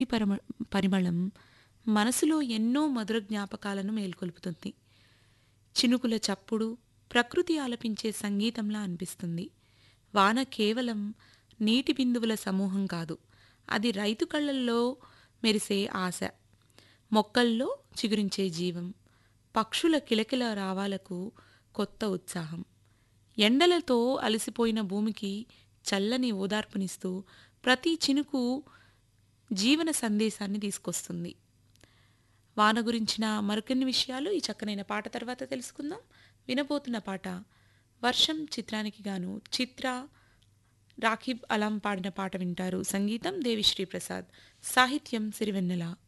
పరమ పరిమళం మనసులో ఎన్నో మధుర జ్ఞాపకాలను మేల్కొల్పుతుంది చినుకుల చప్పుడు ప్రకృతి ఆలపించే సంగీతంలా అనిపిస్తుంది వాన కేవలం నీటి బిందువుల సమూహం కాదు అది రైతు కళ్ళల్లో మెరిసే ఆశ మొక్కల్లో చిగురించే జీవం పక్షుల కిలకిల రావాలకు కొత్త ఉత్సాహం ఎండలతో అలసిపోయిన భూమికి చల్లని ఓదార్పునిస్తూ ప్రతి చినుకు జీవన సందేశాన్ని తీసుకొస్తుంది వాన గురించిన మరికొన్ని విషయాలు ఈ చక్కనైన పాట తర్వాత తెలుసుకుందాం వినబోతున్న పాట వర్షం చిత్రానికి గాను చిత్ర రాఖీబ్ అలాం పాడిన పాట వింటారు సంగీతం దేవిశ్రీ ప్రసాద్ సాహిత్యం సిరివెన్నెల